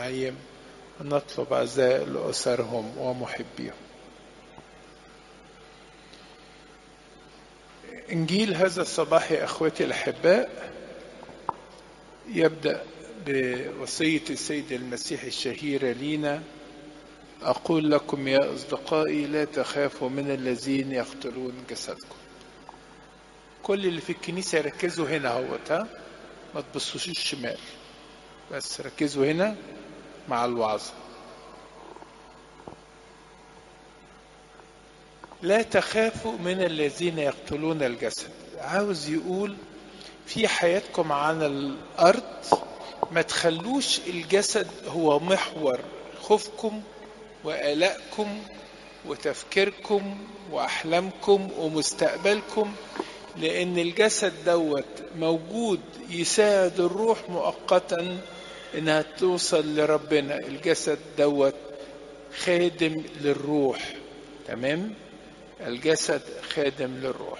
النعيم ونطلب عزاء لأسرهم ومحبيهم إنجيل هذا الصباح يا أخوتي الأحباء يبدأ بوصية السيد المسيح الشهيرة لينا أقول لكم يا أصدقائي لا تخافوا من الذين يقتلون جسدكم كل اللي في الكنيسة ركزوا هنا اهوت ها ما تبصوش الشمال بس ركزوا هنا مع الوعظة لا تخافوا من الذين يقتلون الجسد عاوز يقول في حياتكم على الأرض ما تخلوش الجسد هو محور خوفكم وآلائكم وتفكيركم وأحلامكم ومستقبلكم لأن الجسد دوت موجود يساعد الروح مؤقتا إنها توصل لربنا الجسد دوت خادم للروح تمام الجسد خادم للروح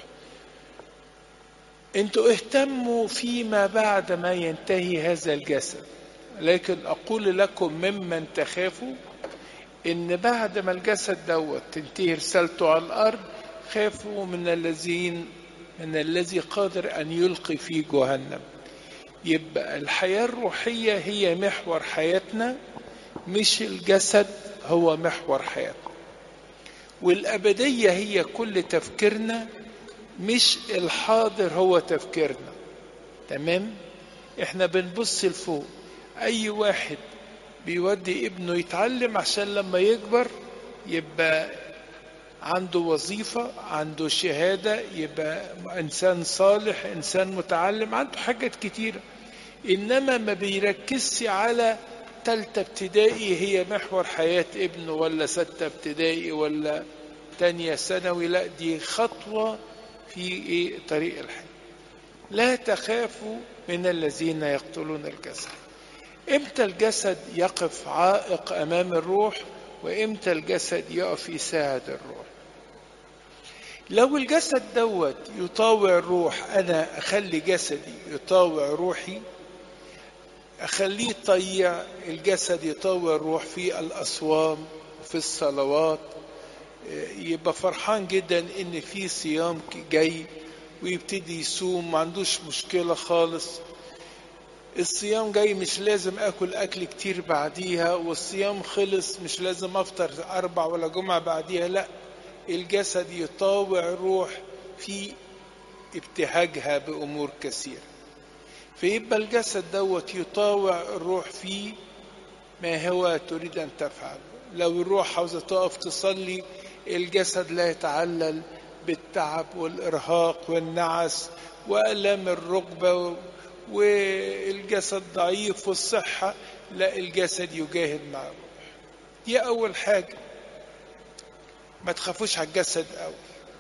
انتوا اهتموا فيما بعد ما ينتهي هذا الجسد لكن اقول لكم ممن تخافوا ان بعد ما الجسد دوت تنتهي رسالته على الارض خافوا من الذين من الذي قادر ان يلقي في جهنم يبقى الحياه الروحيه هي محور حياتنا مش الجسد هو محور حياتنا والابديه هي كل تفكيرنا مش الحاضر هو تفكيرنا تمام احنا بنبص لفوق اي واحد بيودي ابنه يتعلم عشان لما يكبر يبقى عنده وظيفة عنده شهادة يبقى إنسان صالح إنسان متعلم عنده حاجات كتيرة إنما ما بيركزش على تالتة ابتدائي هي محور حياة ابنه ولا ستة ابتدائي ولا تانية ثانوي لا دي خطوة في إيه طريق الحياة لا تخافوا من الذين يقتلون الجسد امتى الجسد يقف عائق امام الروح وامتى الجسد يقف يساعد الروح لو الجسد دوت يطاوع الروح انا اخلي جسدي يطاوع روحي اخليه يطيع الجسد يطاوع الروح في الاصوام في الصلوات يبقى فرحان جدا ان في صيام جاي ويبتدي يصوم ما عندوش مشكله خالص الصيام جاي مش لازم اكل اكل كتير بعديها والصيام خلص مش لازم افطر اربع ولا جمعه بعديها لا الجسد يطاوع الروح في ابتهاجها بامور كثيره فيبقى الجسد دوت يطاوع الروح في ما هو تريد ان تفعل لو الروح عاوزه تقف تصلي الجسد لا يتعلل بالتعب والارهاق والنعس والام الركبه والجسد ضعيف والصحه لا الجسد يجاهد مع الروح دي اول حاجه ما تخافوش على الجسد قوي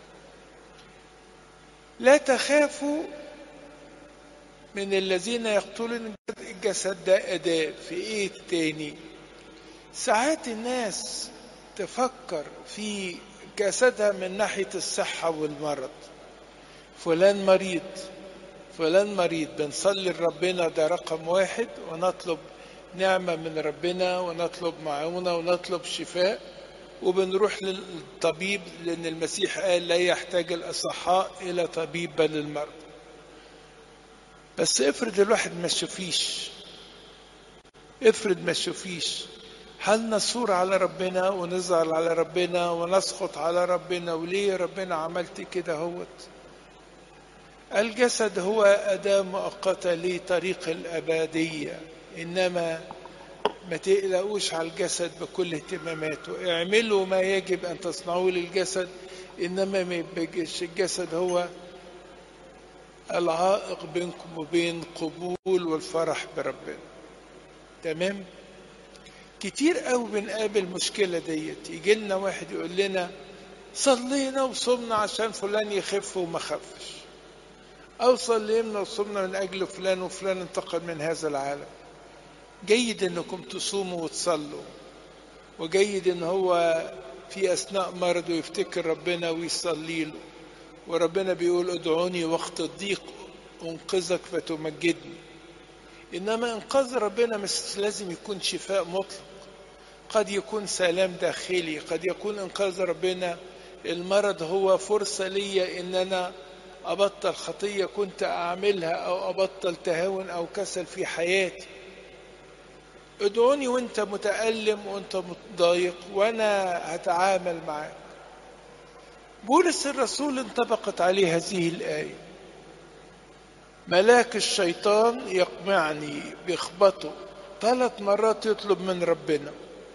لا تخافوا من الذين يقتلون الجسد ده أداء في إيه التاني ساعات الناس تفكر في جسدها من ناحية الصحة والمرض فلان مريض فلان مريض بنصلي لربنا ده رقم واحد ونطلب نعمة من ربنا ونطلب معونة ونطلب شفاء وبنروح للطبيب لأن المسيح قال لا يحتاج الأصحاء إلى طبيب بل المرضى بس افرض الواحد ما شفيش افرض ما شفيش هل نصور على ربنا ونزعل على ربنا ونسخط على ربنا وليه ربنا عملت كده هوت الجسد هو أداة مؤقتة لطريق الأبدية إنما ما تقلقوش على الجسد بكل اهتماماته اعملوا ما يجب أن تصنعوه للجسد إنما ما يبقاش الجسد هو العائق بينكم وبين قبول والفرح بربنا تمام كتير قوي بنقابل مشكلة ديت يجي لنا واحد يقول لنا صلينا وصمنا عشان فلان يخف وما خفش أو صلينا وصمنا من أجل فلان وفلان انتقل من هذا العالم جيد انكم تصوموا وتصلوا وجيد ان هو في اثناء مرضه يفتكر ربنا ويصلي له وربنا بيقول ادعوني وقت الضيق انقذك فتمجدني إنما إنقاذ ربنا مش لازم يكون شفاء مطلق قد يكون سلام داخلي قد يكون إنقاذ ربنا المرض هو فرصة ليا إن أنا أبطل خطية كنت أعملها أو أبطل تهاون أو كسل في حياتي ادعوني وانت متألم وانت متضايق وانا هتعامل معاك بولس الرسول انطبقت عليه هذه الآية ملاك الشيطان يقمعني بيخبطه ثلاث مرات يطلب من ربنا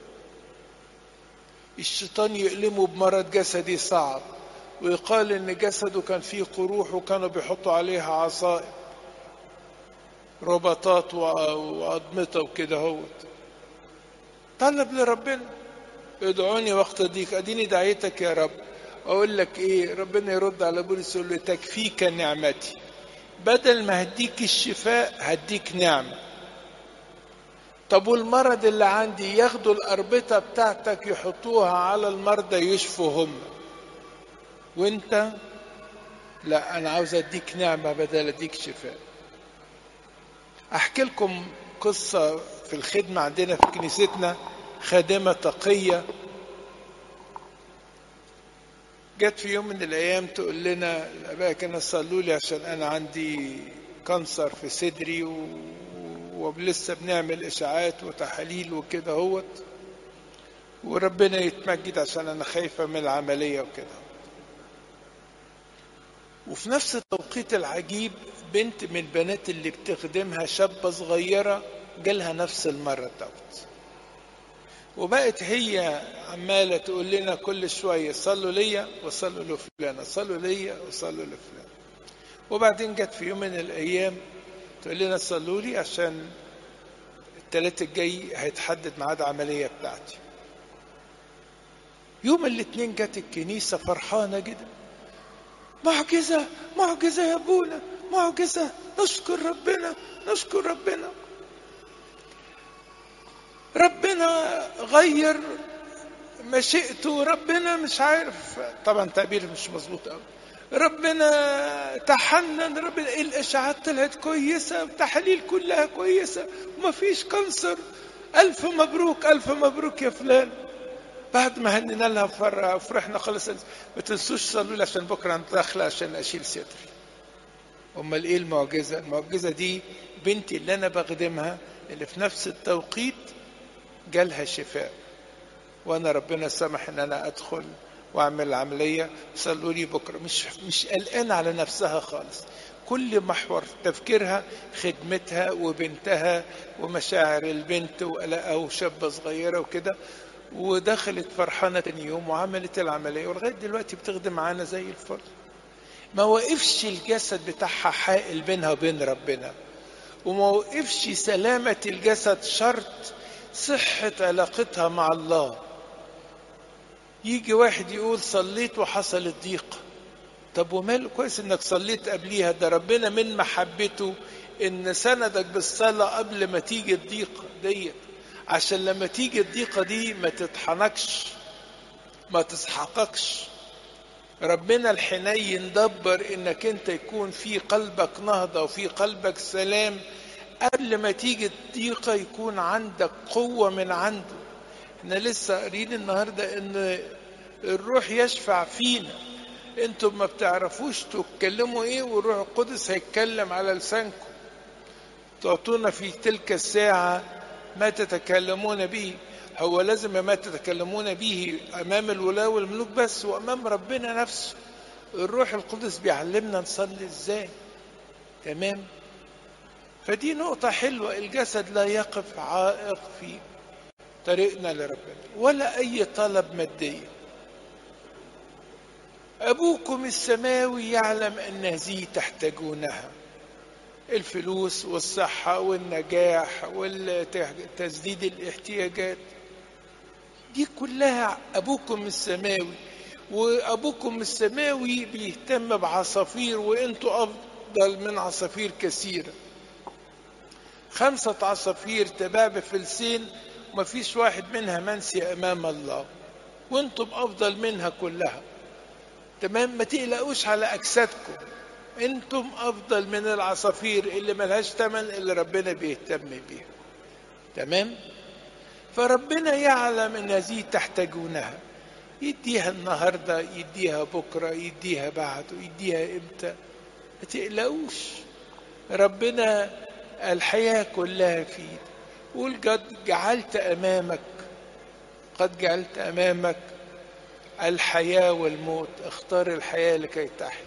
الشيطان يؤلمه بمرض جسدي صعب ويقال ان جسده كان فيه قروح وكانوا بيحطوا عليها عصائب رباطات وأضمطة وكده هوت طلب لربنا ادعوني وقت ضيق اديني دعيتك يا رب اقول لك ايه ربنا يرد على بولس يقول له تكفيك نعمتي بدل ما هديك الشفاء هديك نعمة طب والمرض اللي عندي ياخدوا الأربطة بتاعتك يحطوها على المرضى يشفوا هم وانت لا انا عاوز اديك نعمة بدل اديك شفاء احكي لكم قصة في الخدمة عندنا في كنيستنا خادمة تقية جت في يوم من الايام تقول لنا الاباء كانوا صلوا لي عشان انا عندي كانسر في صدري و... ولسه بنعمل اشاعات وتحاليل وكده هوت وربنا يتمجد عشان انا خايفة من العملية وكده وفي نفس التوقيت العجيب بنت من البنات اللي بتخدمها شابة صغيرة جالها نفس المرة دوت وبقت هي عمالة تقول لنا كل شوية صلوا ليا وصلوا لفلانة صلوا ليا وصلوا لفلان وبعدين جت في يوم من الأيام تقول لنا صلوا لي عشان التلات الجاي هيتحدد ميعاد عملية بتاعتي يوم الاثنين جت الكنيسة فرحانة جدا معجزة معجزة يا ابونا معجزة نشكر ربنا نشكر ربنا ربنا غير مشيئته ربنا مش عارف طبعا تعبير مش مظبوط قوي ربنا تحنن ربنا الاشاعات طلعت كويسه التحاليل كلها كويسه ومفيش كانسر الف مبروك الف مبروك يا فلان بعد ما هنينا لها فرح فرحنا خلص ما تنسوش صلوا لي عشان بكره انا داخله عشان اشيل صدري امال ايه المعجزه المعجزه دي بنتي اللي انا بخدمها اللي في نفس التوقيت جالها شفاء وانا ربنا سمح ان انا ادخل واعمل العمليه صلوا لي بكره مش مش قلقانه على نفسها خالص كل محور تفكيرها خدمتها وبنتها ومشاعر البنت وقلقها وشابه صغيره وكده ودخلت فرحانه تاني يوم وعملت العمليه ولغايه دلوقتي بتخدم معانا زي الفل ما وقفش الجسد بتاعها حائل بينها وبين ربنا وما وقفش سلامه الجسد شرط صحه علاقتها مع الله يجي واحد يقول صليت وحصلت ضيقه طب وماله كويس انك صليت قبليها ده ربنا من محبته ان سندك بالصلاه قبل ما تيجي الضيقه ديت عشان لما تيجي الضيقه دي ما تطحنكش ما تسحقكش ربنا الحنين دبر انك انت يكون في قلبك نهضه وفي قلبك سلام قبل ما تيجي الضيقه يكون عندك قوه من عنده احنا لسه قاريين النهارده ان الروح يشفع فينا انتم ما بتعرفوش تتكلموا ايه والروح القدس هيتكلم على لسانكم تعطونا في تلك الساعة ما تتكلمون به هو لازم ما تتكلمون به امام الولاة والملوك بس وامام ربنا نفسه الروح القدس بيعلمنا نصلي ازاي تمام فدي نقطة حلوة الجسد لا يقف عائق في طريقنا لربنا ولا أي طلب مادي أبوكم السماوي يعلم أن هذه تحتاجونها الفلوس والصحة والنجاح وتسديد الاحتياجات دي كلها أبوكم السماوي وأبوكم السماوي بيهتم بعصافير وأنتوا أفضل من عصافير كثيرة خمسة عصافير تباع بفلسين ومفيش واحد منها منسي أمام الله وأنتم أفضل منها كلها تمام ما تقلقوش على أجسادكم انتم افضل من العصافير اللي ملهاش تمن اللي ربنا بيهتم بيها تمام فربنا يعلم ان هذه تحتاجونها يديها النهارده يديها بكره يديها بعده يديها امتى ما تقلقوش ربنا الحياه كلها في ايده قول قد جعلت امامك قد جعلت امامك الحياه والموت اختار الحياه لكي تحيا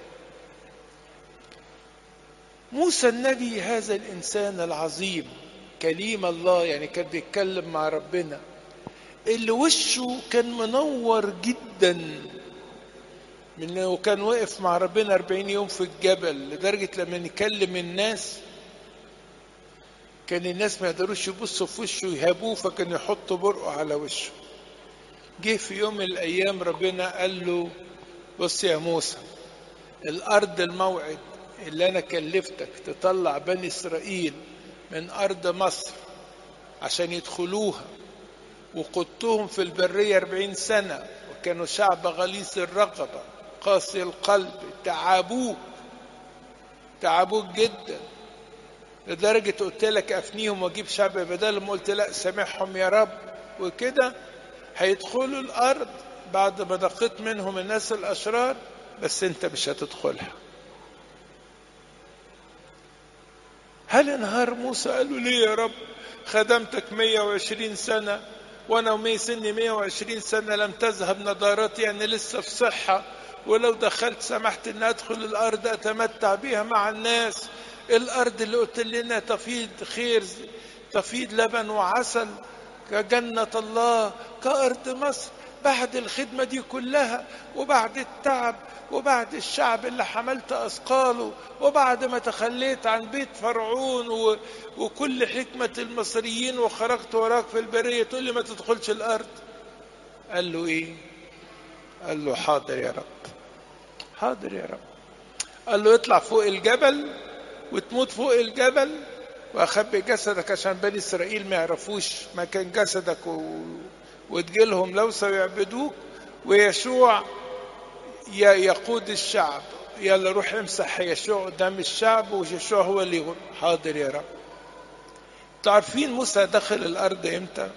موسى النبي هذا الانسان العظيم كليم الله يعني كان بيتكلم مع ربنا اللي وشه كان منور جدا من انه كان واقف مع ربنا 40 يوم في الجبل لدرجه لما يكلم الناس كان الناس ما يقدروش يبصوا في وشه يهابوه فكان يحطوا برقه على وشه جه في يوم من الايام ربنا قال له بص يا موسى الارض الموعد اللي انا كلفتك تطلع بني اسرائيل من ارض مصر عشان يدخلوها وقدتهم في البرية أربعين سنة وكانوا شعب غليظ الرقبة قاسي القلب تعبوك تعبوك جدا لدرجة قلت لك أفنيهم وأجيب شعب بدلهم قلت لا سامحهم يا رب وكده هيدخلوا الأرض بعد ما نقيت منهم الناس الأشرار بس أنت مش هتدخلها هل انهار موسى قال له ليه يا رب خدمتك 120 سنة وانا ومي سني 120 سنة لم تذهب نضارتي يعني لسه في صحة ولو دخلت سمحت ان ادخل الارض اتمتع بها مع الناس الارض اللي قلت لنا تفيض خير تفيض لبن وعسل كجنة الله كأرض مصر بعد الخدمة دي كلها وبعد التعب وبعد الشعب اللي حملت أثقاله وبعد ما تخليت عن بيت فرعون و... وكل حكمة المصريين وخرجت وراك في البرية تقول لي ما تدخلش الأرض قال له إيه قال له حاضر يا رب حاضر يا رب قال له اطلع فوق الجبل وتموت فوق الجبل واخبي جسدك عشان بني اسرائيل ما يعرفوش مكان جسدك و... وتجيلهم لوسة ويعبدوك ويشوع يقود الشعب يلا روح امسح يشوع قدام الشعب ويشوع هو اللي يقول حاضر يا رب تعرفين موسى دخل الارض امتى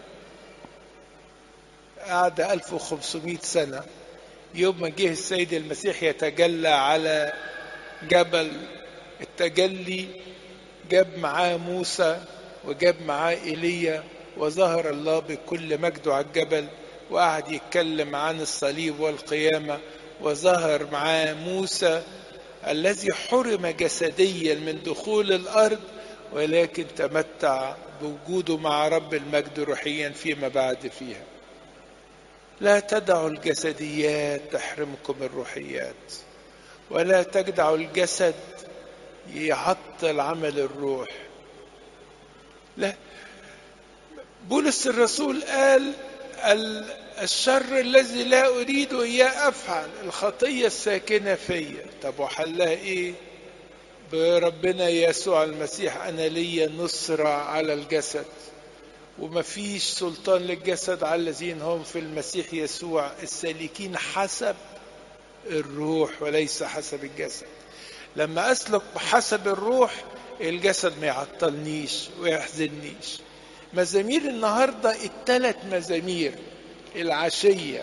قعد 1500 سنة يوم ما جه السيد المسيح يتجلى على جبل التجلي جاب معاه موسى وجاب معاه ايليا وظهر الله بكل مجده على الجبل وقعد يتكلم عن الصليب والقيامه وظهر معاه موسى الذي حرم جسديا من دخول الارض ولكن تمتع بوجوده مع رب المجد روحيا فيما بعد فيها لا تدعوا الجسديات تحرمكم الروحيات ولا تجدعوا الجسد يعطل عمل الروح لا بولس الرسول قال الشر الذي لا أريد إياه أفعل الخطية الساكنة فيا طب وحلها إيه بربنا يسوع المسيح أنا لي نصرة على الجسد ومفيش سلطان للجسد على الذين هم في المسيح يسوع السالكين حسب الروح وليس حسب الجسد لما أسلك بحسب الروح الجسد ما يعطلنيش ويحزننيش مزامير النهاردة الثلاث مزامير العشية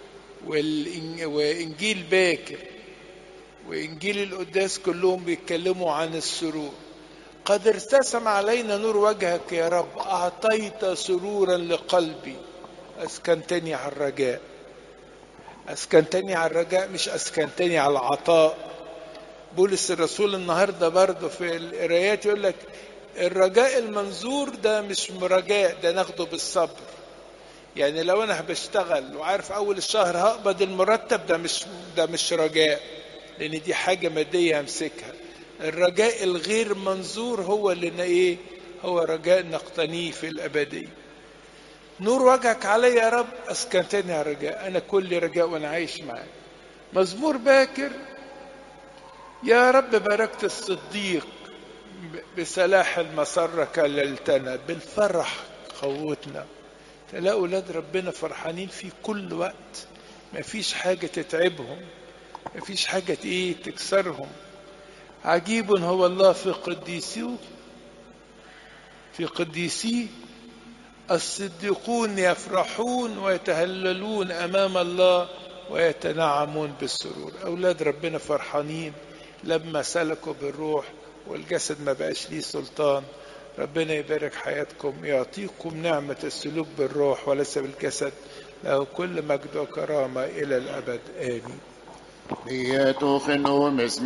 وإنجيل باكر وإنجيل القداس كلهم بيتكلموا عن السرور قد ارتسم علينا نور وجهك يا رب أعطيت سرورا لقلبي أسكنتني على الرجاء أسكنتني على الرجاء مش أسكنتني على العطاء بولس الرسول النهارده برضه في القرايات يقول لك الرجاء المنظور ده مش رجاء ده ناخده بالصبر يعني لو انا بشتغل وعارف اول الشهر هقبض المرتب ده مش ده مش رجاء لان دي حاجه ماديه همسكها الرجاء الغير منظور هو اللي ايه هو رجاء نقتنيه في الابديه نور وجهك علي يا رب اسكنتني على الرجاء انا كل رجاء وانا عايش معاك مزمور باكر يا رب باركت الصديق بسلاح المسرة كللتنا بالفرح قوتنا تلاقوا أولاد ربنا فرحانين في كل وقت مفيش حاجة تتعبهم مفيش حاجة ايه تكسرهم عجيب هو الله في قديسيه في قديسيه الصديقون يفرحون ويتهللون امام الله ويتنعمون بالسرور اولاد ربنا فرحانين لما سلكوا بالروح والجسد ما بقاش ليه سلطان ربنا يبارك حياتكم يعطيكم نعمة السلوك بالروح وليس بالجسد له كل مجد وكرامة إلى الأبد آمين Lietofen omes